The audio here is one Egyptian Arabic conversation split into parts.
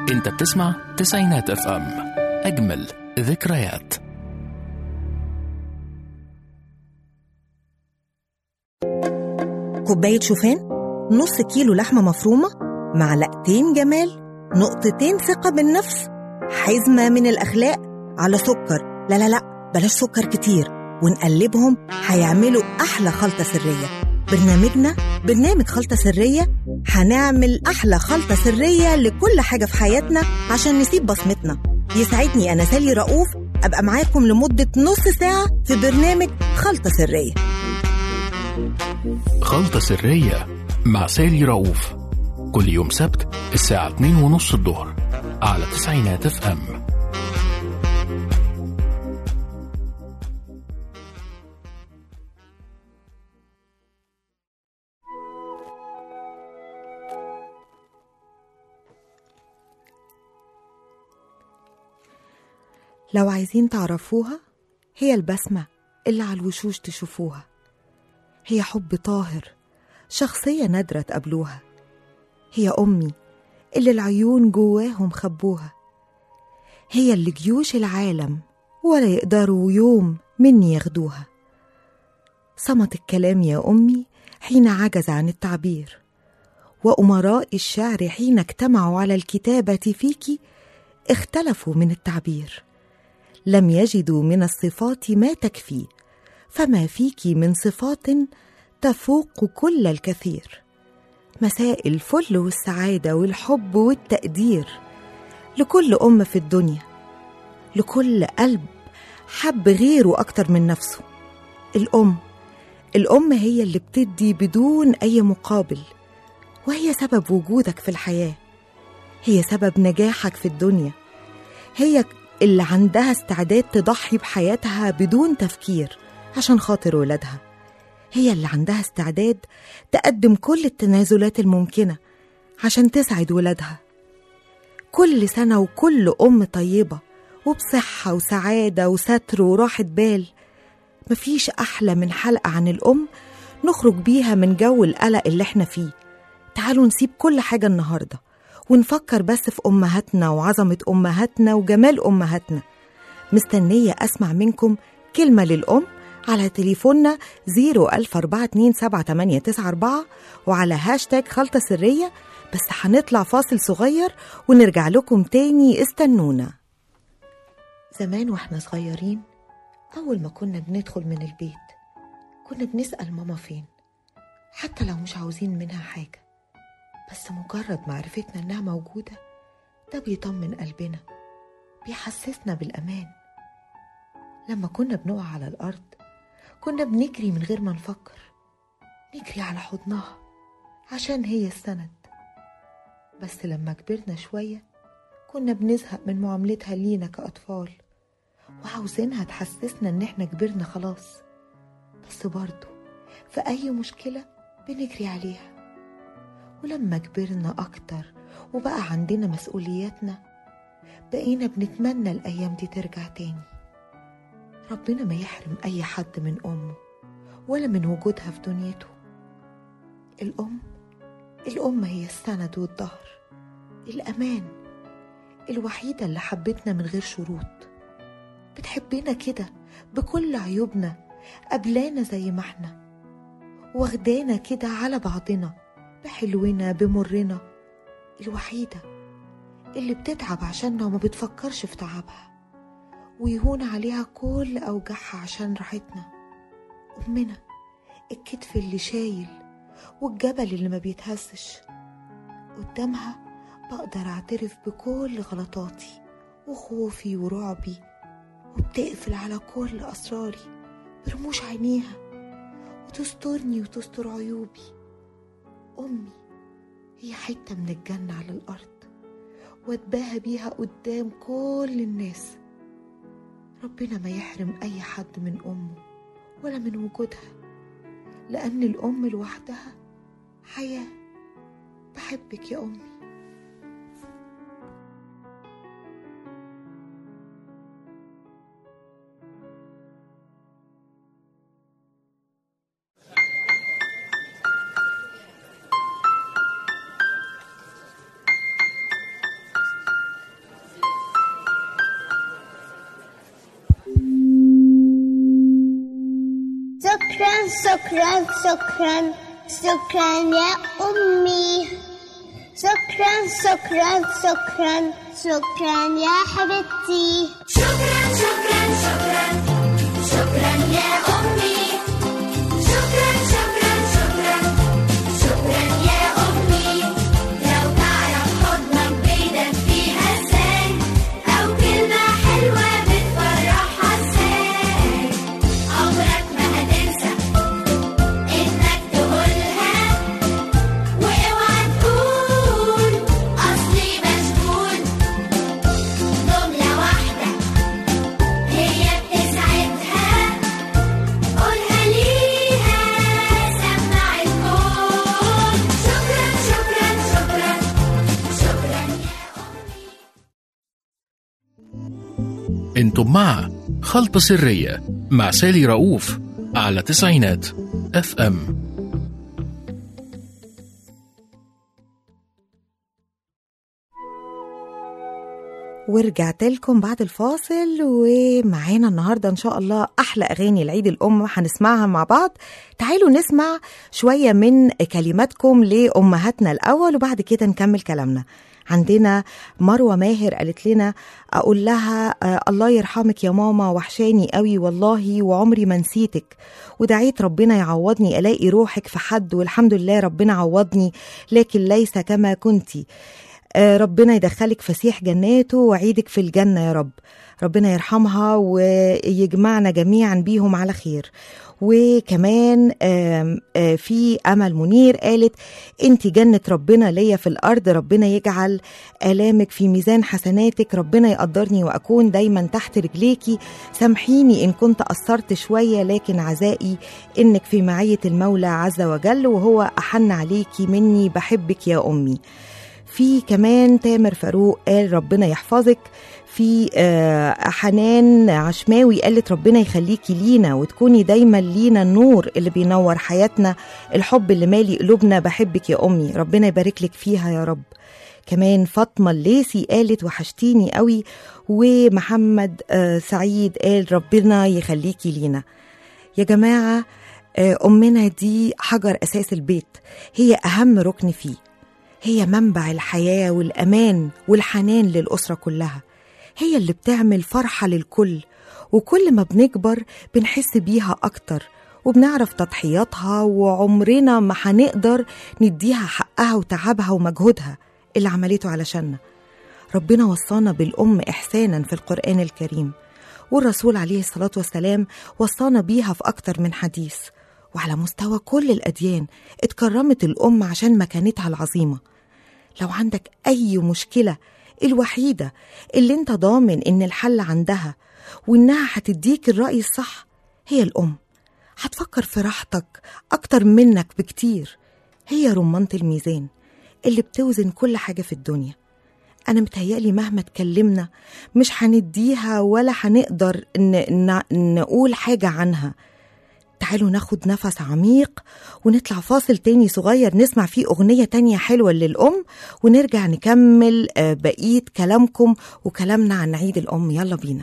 انت بتسمع تسعينات اف ام اجمل ذكريات كوباية شوفان نص كيلو لحمة مفرومة معلقتين جمال نقطتين ثقة بالنفس حزمة من الأخلاق على سكر لا لا لا بلاش سكر كتير ونقلبهم هيعملوا أحلى خلطة سرية برنامجنا برنامج خلطة سرية هنعمل أحلى خلطة سرية لكل حاجة في حياتنا عشان نسيب بصمتنا يسعدني أنا سالي رؤوف أبقى معاكم لمدة نص ساعة في برنامج خلطة سرية خلطة سرية مع سالي رؤوف كل يوم سبت الساعة 2 ونص الظهر على تسعينات اف ام لو عايزين تعرفوها هي البسمة اللي على الوشوش تشوفوها هي حب طاهر شخصية نادرة تقابلوها هي أمي اللي العيون جواهم خبوها هي اللي جيوش العالم ولا يقدروا يوم مني ياخدوها صمت الكلام يا أمي حين عجز عن التعبير وأمراء الشعر حين اجتمعوا على الكتابة فيك اختلفوا من التعبير لم يجدوا من الصفات ما تكفي فما فيك من صفات تفوق كل الكثير مساء الفل والسعادة والحب والتقدير لكل أم في الدنيا لكل قلب حب غيره أكتر من نفسه الأم الأم هي اللي بتدي بدون أي مقابل وهي سبب وجودك في الحياة هي سبب نجاحك في الدنيا هي اللي عندها استعداد تضحي بحياتها بدون تفكير عشان خاطر ولادها هي اللي عندها استعداد تقدم كل التنازلات الممكنة عشان تسعد ولادها كل سنة وكل أم طيبة وبصحة وسعادة وستر وراحة بال مفيش أحلى من حلقة عن الأم نخرج بيها من جو القلق اللي احنا فيه تعالوا نسيب كل حاجة النهاردة ونفكر بس في أمهاتنا وعظمة أمهاتنا وجمال أمهاتنا مستنية أسمع منكم كلمة للأم على تليفوننا 014278994 وعلى هاشتاج خلطة سرية بس هنطلع فاصل صغير ونرجع لكم تاني استنونا زمان واحنا صغيرين أول ما كنا بندخل من البيت كنا بنسأل ماما فين حتى لو مش عاوزين منها حاجة بس مجرد معرفتنا إنها موجودة ده بيطمن قلبنا بيحسسنا بالأمان لما كنا بنقع على الأرض كنا بنجري من غير ما نفكر نجري على حضنها عشان هي السند بس لما كبرنا شوية كنا بنزهق من معاملتها لينا كأطفال وعاوزينها تحسسنا إن إحنا كبرنا خلاص بس برضه في أي مشكلة بنجري عليها ولما كبرنا أكتر وبقى عندنا مسؤولياتنا بقينا بنتمنى الأيام دي ترجع تاني ربنا ما يحرم أي حد من أمه ولا من وجودها في دنيته الأم الأم هي السند والظهر الأمان الوحيدة اللي حبتنا من غير شروط بتحبنا كده بكل عيوبنا قبلانا زي ما احنا واخدانا كده على بعضنا بحلونا بمرنا الوحيدة اللي بتتعب عشاننا وما بتفكرش في تعبها ويهون عليها كل أوجاعها عشان راحتنا أمنا الكتف اللي شايل والجبل اللي ما بيتهزش قدامها بقدر أعترف بكل غلطاتي وخوفي ورعبي وبتقفل على كل أسراري برموش عينيها وتسترني وتستر عيوبي أمي هي حتة من الجنة على الأرض واتباهى بيها قدام كل الناس ربنا ما يحرم أي حد من أمه ولا من وجودها لأن الأم لوحدها حياة بحبك يا أمي شكرا شكرا شكرا يا أمي شكرا شكرا شكرا شكرا يا حبيبتي شكرا شكرا شكرا شكرا يا أمي شكرا شكرا شكرا شكرا يا أمي لو تعرف حضنك بيدفيها ازاي أو كلمة حلوة بتفرحها ازاي عمرك ما هتنسى إنك تقولها واوعى تقول أصلي مشغول جملة واحدة هي بتسعدها قولها ليها سمع الكون شكرا شكرا شكرا شكرا يا أمي انتم مع خلطة سرية مع سالي رؤوف على تسعينات اف ام ورجعت لكم بعد الفاصل ومعانا النهارده ان شاء الله احلى اغاني العيد الام هنسمعها مع بعض تعالوا نسمع شويه من كلماتكم لامهاتنا الاول وبعد كده نكمل كلامنا عندنا مروه ماهر قالت لنا اقول لها آه الله يرحمك يا ماما وحشاني قوي والله وعمري ما نسيتك ودعيت ربنا يعوضني الاقي روحك في حد والحمد لله ربنا عوضني لكن ليس كما كنتي آه، ربنا يدخلك فسيح جناته وعيدك في الجنة يا رب ربنا يرحمها ويجمعنا جميعا بيهم على خير وكمان آم، آه، في أمل منير قالت انت جنة ربنا ليا في الأرض ربنا يجعل آلامك في ميزان حسناتك ربنا يقدرني وأكون دايما تحت رجليكي سامحيني إن كنت قصرت شوية لكن عزائي إنك في معية المولى عز وجل وهو أحن عليكي مني بحبك يا أمي في كمان تامر فاروق قال ربنا يحفظك في آه، حنان عشماوي قالت ربنا يخليكي لينا وتكوني دايما لينا النور اللي بينور حياتنا الحب اللي مالي قلوبنا بحبك يا امي ربنا يبارك لك فيها يا رب كمان فاطمه الليسي قالت وحشتيني قوي ومحمد آه، سعيد قال ربنا يخليكي لينا يا جماعه آه، امنا دي حجر اساس البيت هي اهم ركن فيه هي منبع الحياة والأمان والحنان للأسرة كلها هي اللي بتعمل فرحة للكل وكل ما بنكبر بنحس بيها أكتر وبنعرف تضحياتها وعمرنا ما هنقدر نديها حقها وتعبها ومجهودها اللي عملته علشاننا ربنا وصانا بالأم إحسانا في القرآن الكريم والرسول عليه الصلاة والسلام وصانا بيها في أكتر من حديث وعلى مستوى كل الأديان اتكرمت الأم عشان مكانتها العظيمة لو عندك أي مشكلة الوحيدة اللي انت ضامن ان الحل عندها وانها هتديك الرأي الصح هي الأم هتفكر في راحتك أكتر منك بكتير هي رمانة الميزان اللي بتوزن كل حاجة في الدنيا أنا متهيألي مهما اتكلمنا مش هنديها ولا هنقدر ن- ن- نقول حاجة عنها تعالوا ناخد نفس عميق ونطلع فاصل تاني صغير نسمع فيه أغنية تانية حلوة للأم ونرجع نكمل آه، بقية كلامكم وكلامنا عن عيد الأم يلا بينا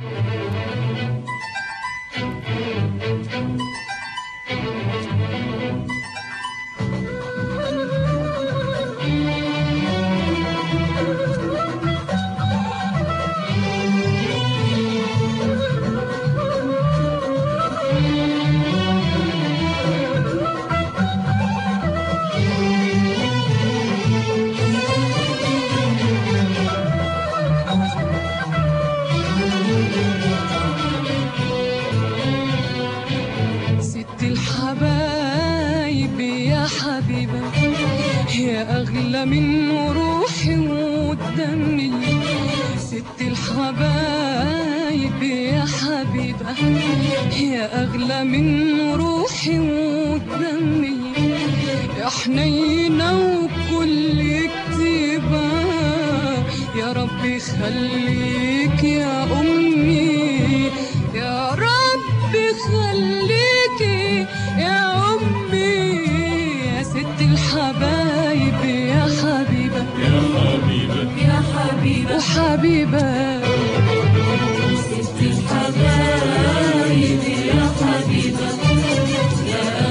ست الحبايب يا حبيبة يا أغلى من روحي ودمي ست الحبايب يا حبيبة يا أغلى من روحي ودمي يا حنينة وكل كتيبة يا رب يخليك يا أمي يا رب خليكي يا أمي يا ست الحبايب يا حبيبة يا حبيبة يا حبيبة وحبيبة ست الحبايب يا حبيبة يا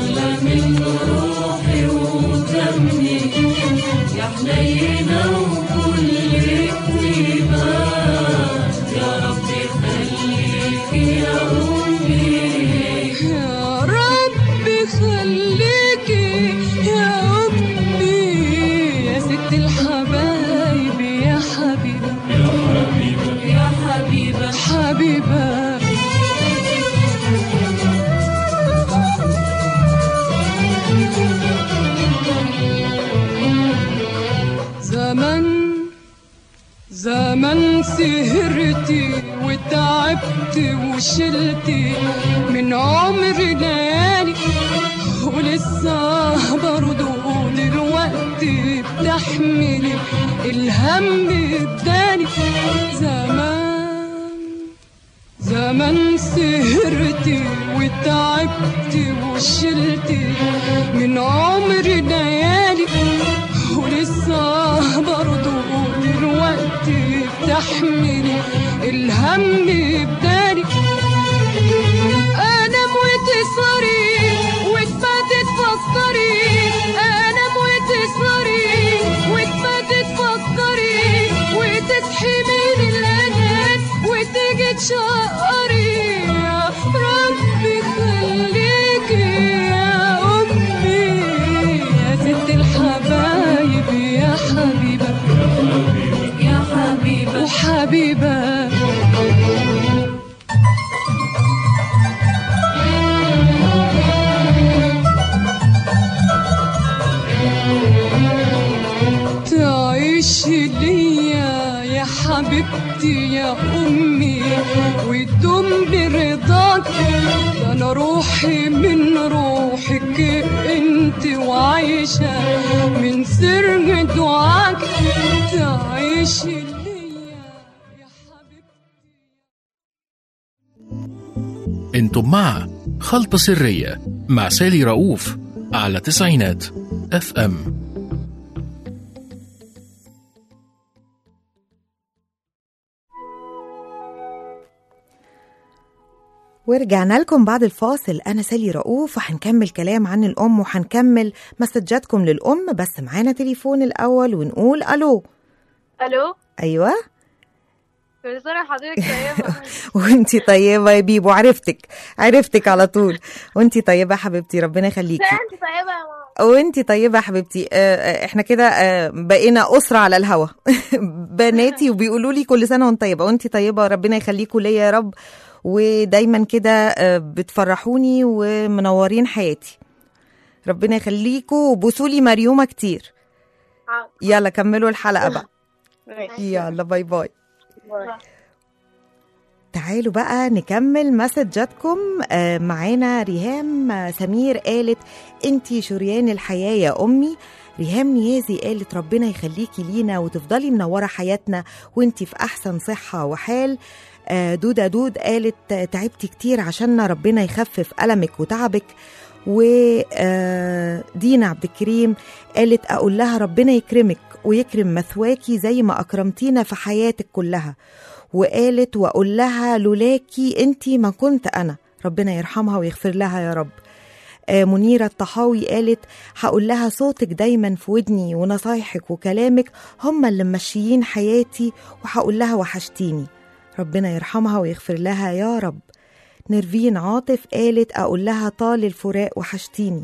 زمان سهرتي وتعبت وشلتي من عمري ليالي ولسه برضو دلوقتي بتحملي الهم بدالي زمان زمان سهرتي وتعبت وشلتي من عمري ليالي ولسه برضو دلوقتي بتحملي الهم بدالي انام وتسهري وتباتي تفكري انام وتسهري وتباتي تفكري وتصحي من الانام وتيجي تشقري يا ربي خليكي يا امي يا ست الحبايب يا حبيبه يا حبيبه وحبيبه تعيش ليا يا حبيبتي يا أمي وتدوم برضاك ده أنا روحي من روحك أنت وعايشة من سر دعاك تعيش ليا يا حبيبتي انتم مع خلطة سرية مع سالي رؤوف على تسعينات اف ام ورجعنا لكم بعد الفاصل انا سالي رؤوف وهنكمل كلام عن الام وهنكمل مسجاتكم للام بس معانا تليفون الاول ونقول الو الو ايوه كل سنه حضرتك طيبه وانتي طيبه يا بيبو عرفتك عرفتك على طول وانتي طيبه يا حبيبتي ربنا يخليكي انت طيبه يا ماما وانتي طيبه يا حبيبتي آه، آه، احنا كده آه، بقينا اسره على الهوا بناتي وبيقولوا لي كل سنه وانت طيبه وانتي طيبه ربنا يخليكوا ليا يا رب ودايما كده آه، بتفرحوني ومنورين حياتي ربنا يخليكوا وبوسولي مريومه كتير حاضر. يلا كملوا الحلقه بقى ماشي. يلا باي باي باي. تعالوا بقى نكمل مسجاتكم آه، معانا ريهام آه، سمير قالت انتي شريان الحياة يا أمي ريهام نيازي قالت ربنا يخليكي لينا وتفضلي منورة حياتنا وانتي في أحسن صحة وحال آه، دودة دود قالت آه، تعبتي كتير عشاننا ربنا يخفف ألمك وتعبك ودينا عبد الكريم قالت أقول لها ربنا يكرمك ويكرم مثواكي زي ما أكرمتينا في حياتك كلها وقالت وأقول لها لولاكي أنتي ما كنت أنا ربنا يرحمها ويغفر لها يا رب آه، منيرة الطحاوي قالت هقول لها صوتك دايما في ودني ونصايحك وكلامك هم اللي ممشيين حياتي وهقول لها وحشتيني ربنا يرحمها ويغفر لها يا رب نرفين عاطف قالت أقول لها طال الفراق وحشتيني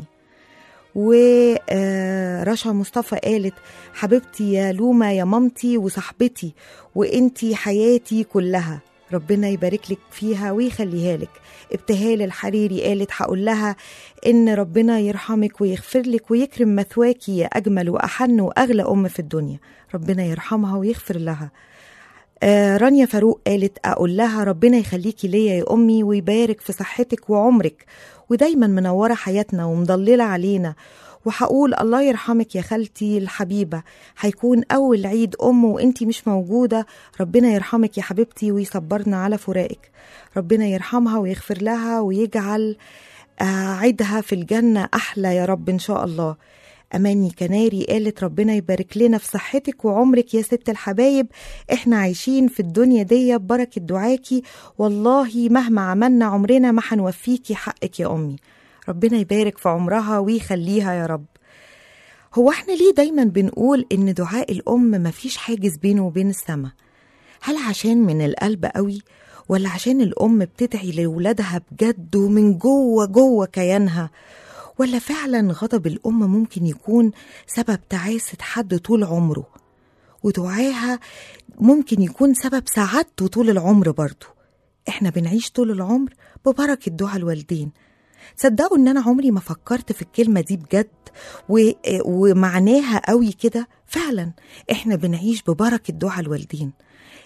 ورشا مصطفى قالت حبيبتي يا لومة يا مامتي وصاحبتي وانتي حياتي كلها ربنا يبارك لك فيها ويخليها لك ابتهال الحريري قالت هقول لها ان ربنا يرحمك ويغفر لك ويكرم مثواكي يا اجمل واحن واغلى ام في الدنيا ربنا يرحمها ويغفر لها آه رانيا فاروق قالت أقول لها ربنا يخليكي ليا يا أمي ويبارك في صحتك وعمرك ودايما منورة حياتنا ومضللة علينا وهقول الله يرحمك يا خالتي الحبيبة هيكون أول عيد أم وإنتي مش موجودة ربنا يرحمك يا حبيبتي ويصبرنا على فراقك ربنا يرحمها ويغفر لها ويجعل آه، عيدها في الجنة أحلى يا رب إن شاء الله أماني كناري قالت ربنا يبارك لنا في صحتك وعمرك يا ست الحبايب احنا عايشين في الدنيا دي ببركة دعاكي والله مهما عملنا عمرنا ما هنوفيكي حقك يا أمي ربنا يبارك في عمرها ويخليها يا رب هو احنا ليه دايما بنقول ان دعاء الأم مفيش حاجز بينه وبين السما هل عشان من القلب قوي ولا عشان الأم بتدعي لولادها بجد ومن جوه جوه كيانها ولا فعلا غضب الأم ممكن يكون سبب تعاسة حد طول عمره ودعاها ممكن يكون سبب سعادته طول العمر برضه احنا بنعيش طول العمر ببركة دعاء الوالدين تصدقوا ان انا عمري ما فكرت في الكلمة دي بجد و... ومعناها قوي كده فعلا احنا بنعيش ببركة دعاء الوالدين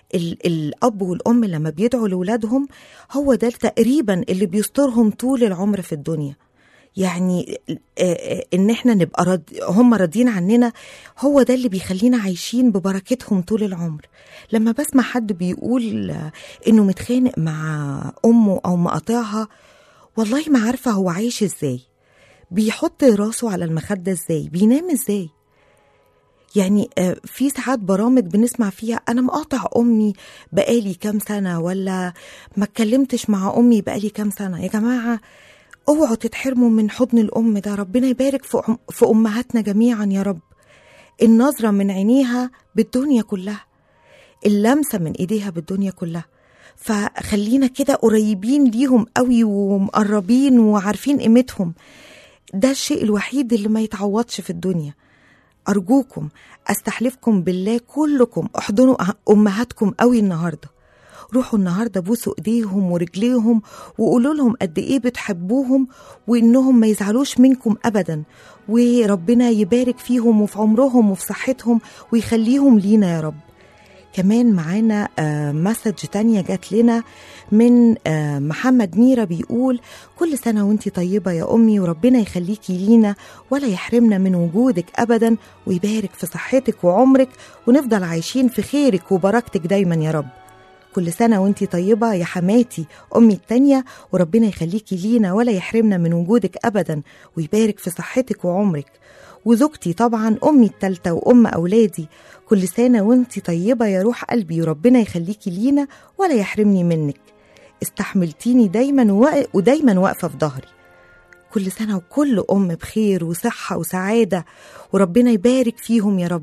ال- الأب والأم لما بيدعوا لأولادهم هو ده تقريبا اللي بيسترهم طول العمر في الدنيا يعني آه، آه، ان احنا نبقى رد... هم راضيين عننا هو ده اللي بيخلينا عايشين ببركتهم طول العمر لما بسمع حد بيقول آه، انه متخانق مع امه او مقاطعها والله ما عارفه هو عايش ازاي بيحط راسه على المخده ازاي بينام ازاي يعني آه، في ساعات برامج بنسمع فيها انا مقاطع امي بقالي كام سنه ولا ما اتكلمتش مع امي بقالي كام سنه يا جماعه اوعوا تتحرموا من حضن الام ده ربنا يبارك في أم في امهاتنا جميعا يا رب النظره من عينيها بالدنيا كلها اللمسه من ايديها بالدنيا كلها فخلينا كده قريبين ليهم قوي ومقربين وعارفين قيمتهم ده الشيء الوحيد اللي ما يتعوضش في الدنيا أرجوكم أستحلفكم بالله كلكم احضنوا أمهاتكم قوي النهاردة روحوا النهاردة بوسوا إيديهم ورجليهم وقولوا لهم قد إيه بتحبوهم وإنهم ما يزعلوش منكم أبدا وربنا يبارك فيهم وفي عمرهم وفي صحتهم ويخليهم لينا يا رب كمان معانا آه، مسج تانية جات لنا من آه، محمد ميرا بيقول كل سنة وانتي طيبة يا أمي وربنا يخليكي لينا ولا يحرمنا من وجودك أبدا ويبارك في صحتك وعمرك ونفضل عايشين في خيرك وبركتك دايما يا رب كل سنة وانتي طيبة يا حماتي أمي التانية وربنا يخليكي لينا ولا يحرمنا من وجودك أبدا ويبارك في صحتك وعمرك وزوجتي طبعا أمي التالتة وأم أولادي كل سنة وانتي طيبة يا روح قلبي وربنا يخليكي لينا ولا يحرمني منك استحملتيني دايما ووا- ودايما واقفة في ظهري كل سنة وكل أم بخير وصحة وسعادة وربنا يبارك فيهم يا رب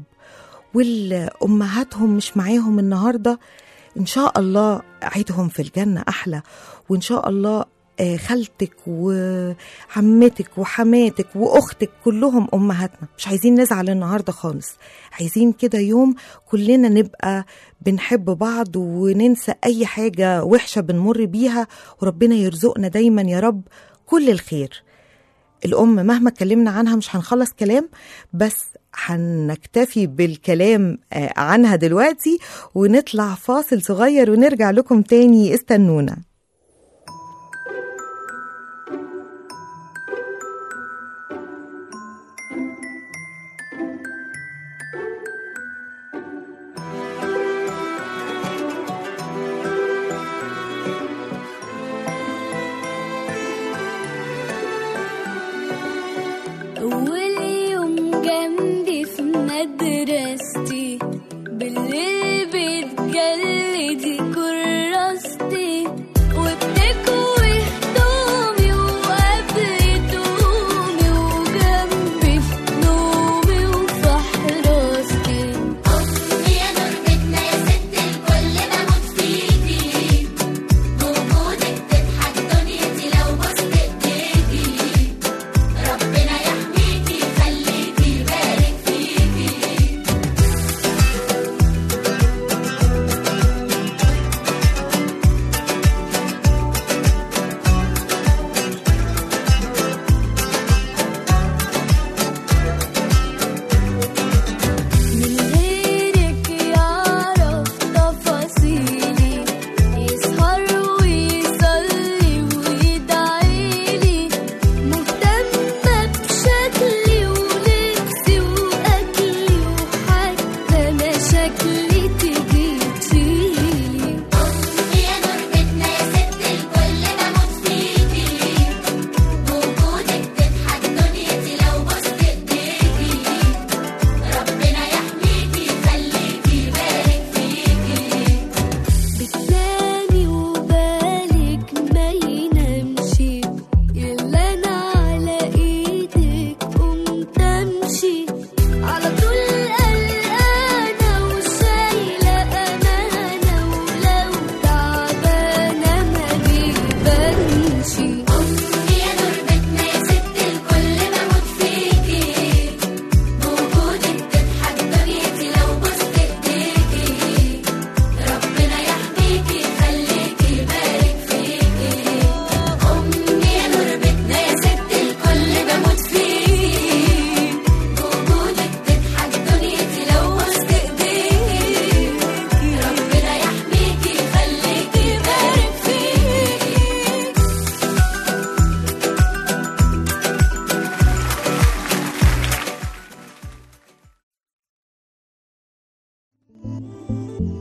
والأمهاتهم مش معاهم النهاردة إن شاء الله عيدهم في الجنة أحلى وإن شاء الله آه، خالتك وعمتك وحماتك واختك كلهم امهاتنا مش عايزين نزعل النهارده خالص عايزين كده يوم كلنا نبقى بنحب بعض وننسى اي حاجه وحشه بنمر بيها وربنا يرزقنا دايما يا رب كل الخير الام مهما اتكلمنا عنها مش هنخلص كلام بس هنكتفي بالكلام آه، عنها دلوقتي ونطلع فاصل صغير ونرجع لكم تاني استنونا أول يوم جنبي في مدرستي بالليل بتجلدي كراستي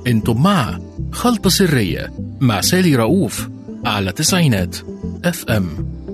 انتم مع خلطة سرية مع سالي رؤوف على تسعينات اف ام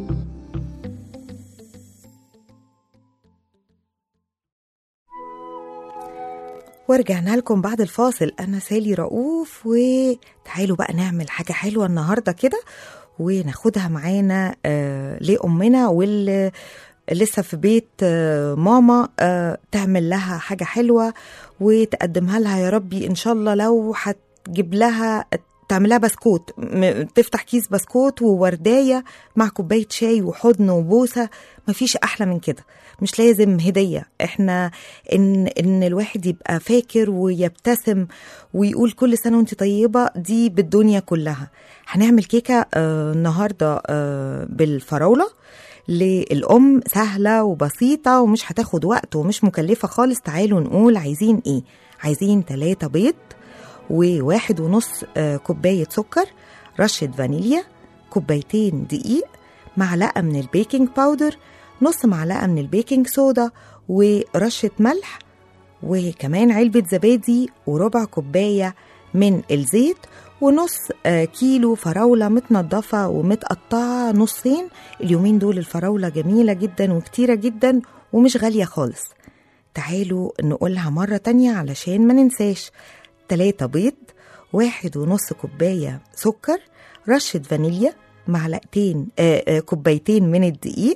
ورجعنا لكم بعد الفاصل انا سالي رؤوف وتعالوا بقى نعمل حاجه حلوه النهارده كده وناخدها معانا آه لامنا واللي لسه في بيت آه ماما آه تعمل لها حاجه حلوه وتقدمها لها يا ربي ان شاء الله لو هتجيب لها تعملها بسكوت م- تفتح كيس بسكوت ووردايه مع كوبايه شاي وحضن وبوسه مفيش احلى من كده مش لازم هديه احنا ان ان الواحد يبقى فاكر ويبتسم ويقول كل سنه وانت طيبه دي بالدنيا كلها هنعمل كيكه آه النهارده آه بالفراوله للأم سهلة وبسيطة ومش هتاخد وقت ومش مكلفة خالص تعالوا نقول عايزين ايه عايزين تلاتة بيض وواحد ونص آه، كوباية سكر رشة فانيليا كوبايتين دقيق معلقة من البيكنج باودر نص معلقة من البيكنج صودا ورشة ملح وكمان علبة زبادي وربع كوباية من الزيت ونص آه، كيلو فراولة متنضفة ومتقطعة نصين اليومين دول الفراولة جميلة جدا وكتيرة جدا ومش غالية خالص تعالوا نقولها مرة تانية علشان ما ننساش تلاتة بيض واحد ونص كوباية سكر رشة فانيليا معلقتين آه آه كوبايتين من الدقيق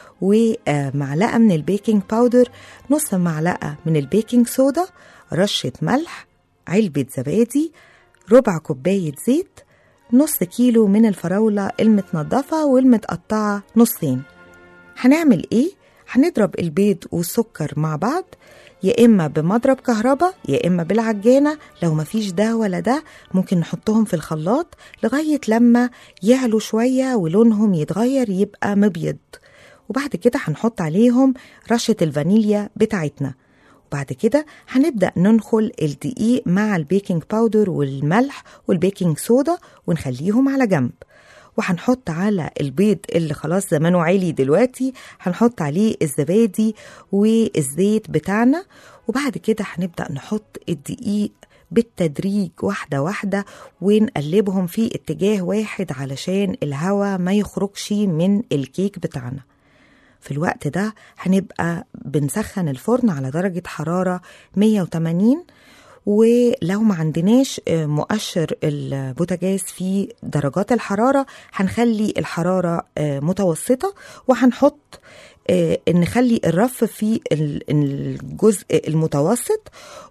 ومعلقة من البيكنج باودر نص معلقة من البيكنج صودا رشة ملح علبة زبادي ربع كوباية زيت نص كيلو من الفراولة المتنضفة والمتقطعة نصين هنعمل ايه؟ هنضرب البيض والسكر مع بعض يا اما بمضرب كهرباء يا اما بالعجانه لو مفيش ده ولا ده ممكن نحطهم في الخلاط لغايه لما يعلوا شويه ولونهم يتغير يبقى مبيض وبعد كده هنحط عليهم رشه الفانيليا بتاعتنا وبعد كده هنبدأ ننخل الدقيق مع البيكنج باودر والملح والبيكنج صودا ونخليهم على جنب وهنحط على البيض اللي خلاص زمانه عالي دلوقتي هنحط عليه الزبادي والزيت بتاعنا وبعد كده هنبدأ نحط الدقيق بالتدريج واحدة واحدة ونقلبهم في اتجاه واحد علشان الهواء ما يخرجش من الكيك بتاعنا في الوقت ده هنبقى بنسخن الفرن على درجة حرارة 180 ولو ما عندناش آه، مؤشر البوتاجاز في درجات الحرارة هنخلي الحرارة آه، متوسطة وهنحط آه، نخلي الرف في ال- الجزء المتوسط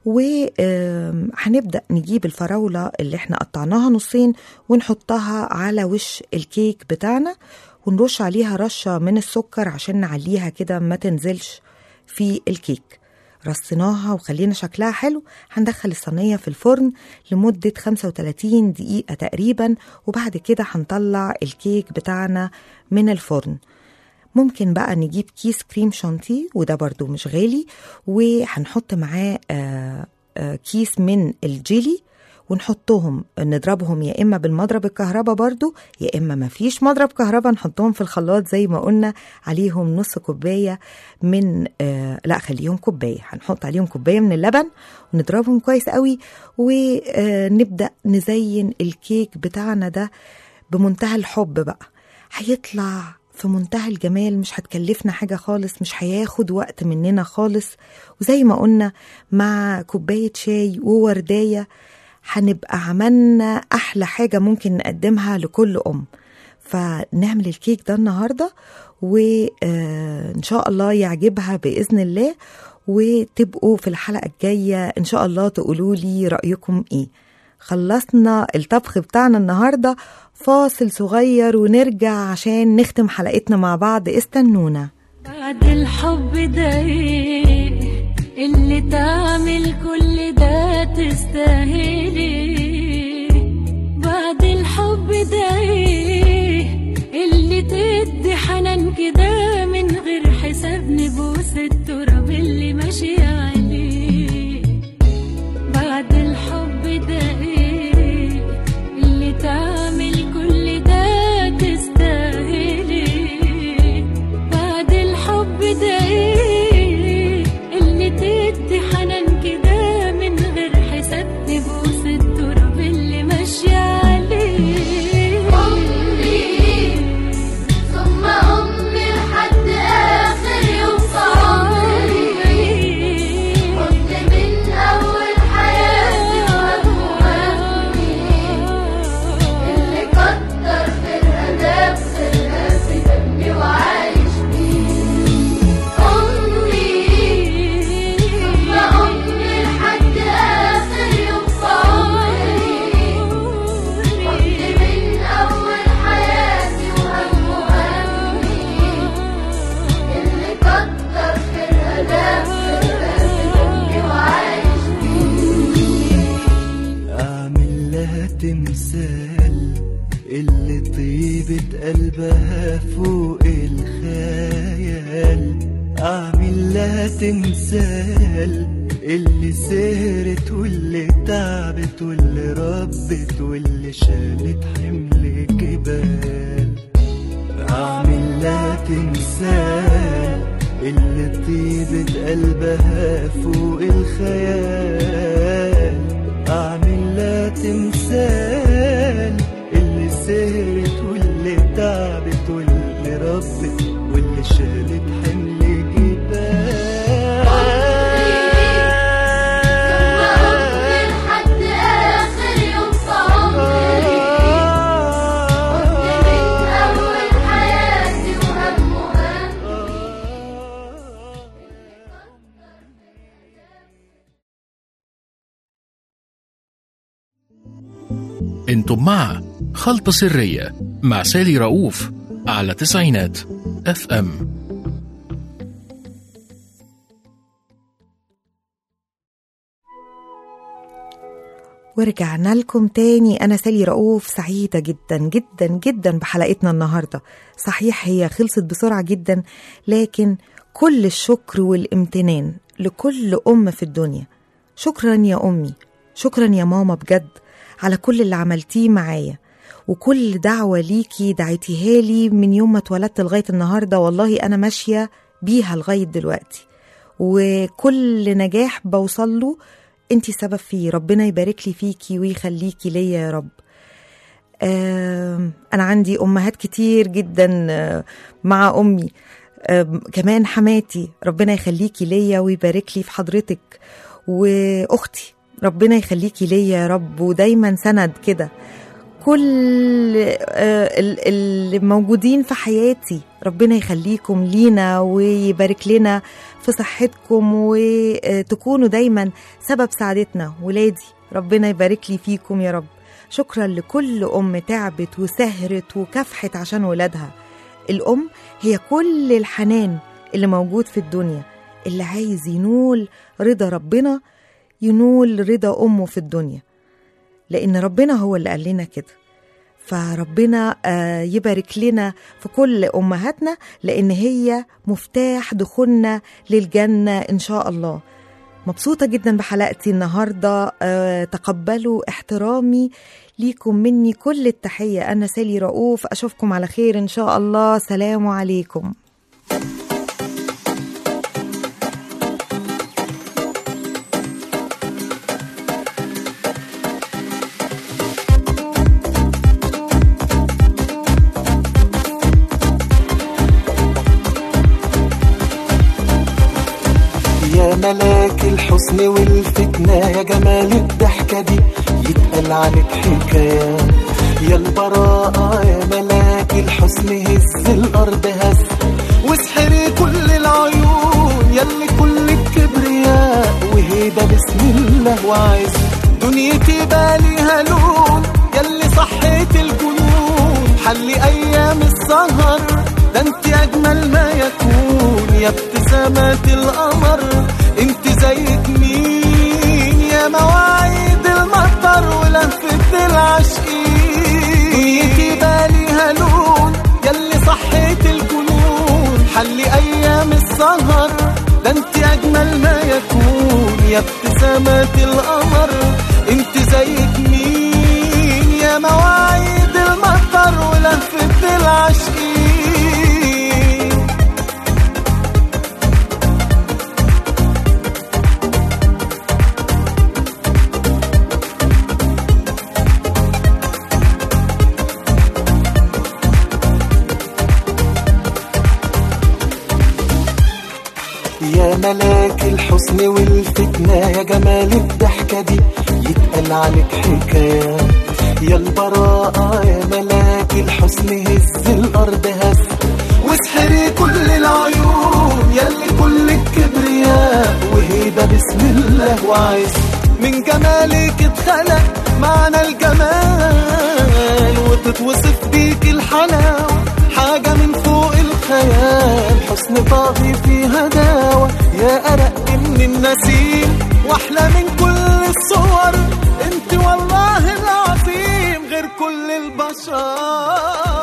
وهنبدأ نجيب الفراولة اللي احنا قطعناها نصين ونحطها على وش الكيك بتاعنا ونرش عليها رشة من السكر عشان نعليها كده ما تنزلش في الكيك رصيناها وخلينا شكلها حلو هندخل الصينية في الفرن لمدة 35 دقيقة تقريبا وبعد كده هنطلع الكيك بتاعنا من الفرن ممكن بقى نجيب كيس كريم شانتيه وده برضو مش غالي وهنحط معاه آه، آه، كيس من الجيلي ونحطهم نضربهم يا اما بالمضرب الكهرباء برضو يا اما ما فيش مضرب كهرباء نحطهم في الخلاط زي ما قلنا عليهم نص كوبايه من آه لا خليهم كوبايه هنحط عليهم كوبايه من اللبن ونضربهم كويس قوي ونبدا نزين الكيك بتاعنا ده بمنتهى الحب بقى هيطلع في منتهى الجمال مش هتكلفنا حاجة خالص مش هياخد وقت مننا خالص وزي ما قلنا مع كوباية شاي وورداية هنبقى عملنا أحلى حاجة ممكن نقدمها لكل أم فنعمل الكيك ده النهاردة وإن شاء الله يعجبها بإذن الله وتبقوا في الحلقة الجاية إن شاء الله تقولوا لي رأيكم إيه خلصنا الطبخ بتاعنا النهاردة فاصل صغير ونرجع عشان نختم حلقتنا مع بعض استنونا بعد الحب ده ايه اللي تعمل كل ده تستاهلي بعد الحب ده ايه اللي تدي حنان كده من غير حساب نبوس التراب اللي ماشي عليه بعد الحب ده ايه اللي تعمل كل ده تستاهلي بعد الحب ده ايه اللي تدي حنان كده من غير حساب تبوس التراب اللي سهرت واللي تعبت واللي ربت واللي شالت حمل جبال أعمل لا تمثال اللي طيبة قلبها فوق الخيال أعمل لا تمثال اللي سهرت واللي تعبت واللي ربت واللي شالت حمل جبال لحد آخر يوم في عمري حضني من أول حياتي وهم وهم انتم مع خلطة سرية مع سالي رؤوف على تسعينات اف ام ورجعنا لكم تاني أنا سالي رؤوف سعيدة جدا جدا جدا بحلقتنا النهاردة صحيح هي خلصت بسرعة جدا لكن كل الشكر والامتنان لكل أم في الدنيا شكرا يا أمي شكرا يا ماما بجد على كل اللي عملتيه معايا وكل دعوة ليكي دعيتيها لي من يوم ما اتولدت لغاية النهاردة والله أنا ماشية بيها لغاية دلوقتي وكل نجاح بوصل له انتي سبب فيه ربنا يبارك لي فيكي ويخليكي ليا يا رب آم، انا عندي امهات كتير جدا آه، مع امي آم، كمان حماتي ربنا يخليكي ليا ويبارك لي في حضرتك واختي ربنا يخليكي ليا يا رب ودايما سند كده كل آه، ال- اللي موجودين في حياتي ربنا يخليكم لينا ويبارك لنا في صحتكم وتكونوا دايما سبب سعادتنا ولادي ربنا يبارك لي فيكم يا رب شكرا لكل أم تعبت وسهرت وكافحت عشان ولادها الأم هي كل الحنان اللي موجود في الدنيا اللي عايز ينول رضا ربنا ينول رضا أمه في الدنيا لأن ربنا هو اللي قال لنا كده فربنا آه، يبارك لنا في كل أمهاتنا لأن هي مفتاح دخولنا للجنة إن شاء الله مبسوطة جدا بحلقتي النهاردة آه، تقبلوا احترامي ليكم مني كل التحية أنا سالي رؤوف أشوفكم على خير إن شاء الله سلام عليكم يا ملاك الحسن والفتنة يا جمال الضحكة دي يتقال عليك حكايات يا البراءة يا ملاك الحسن هز الأرض هز واسحري كل العيون يلي كل الكبرياء وهيدا بسم الله وعز دنيتي باليها لون يلي صحيت الجنون حلي أيام السهر ده انت أجمل ما يكون يا ابتسامات القمر انت زيك مين يا مواعيد المطر ولفة العاشقين دنيتي باليها لون يلي صحيت الجنون حلي ايام السهر ده انت اجمل ما يكون يا ابتسامات القمر انت زيك مين يا مواعيد المطر ولفة العاشقين يا ملاك الحسن والفتنة يا جمال الضحكة دي يتقال عليك حكايات يا البراءة يا ملاك الحسن هز الأرض هز واسحري كل العيون يلي كل الكبرياء وهيدا بسم الله وعز من جمالك اتخلق معنى الجمال وتتوصف بيك الحلاوة حاجة من فوق الخيال حسن طاغي فيها داوة يا أرق من النسيم وأحلى من كل الصور انت والله العظيم غير كل البشر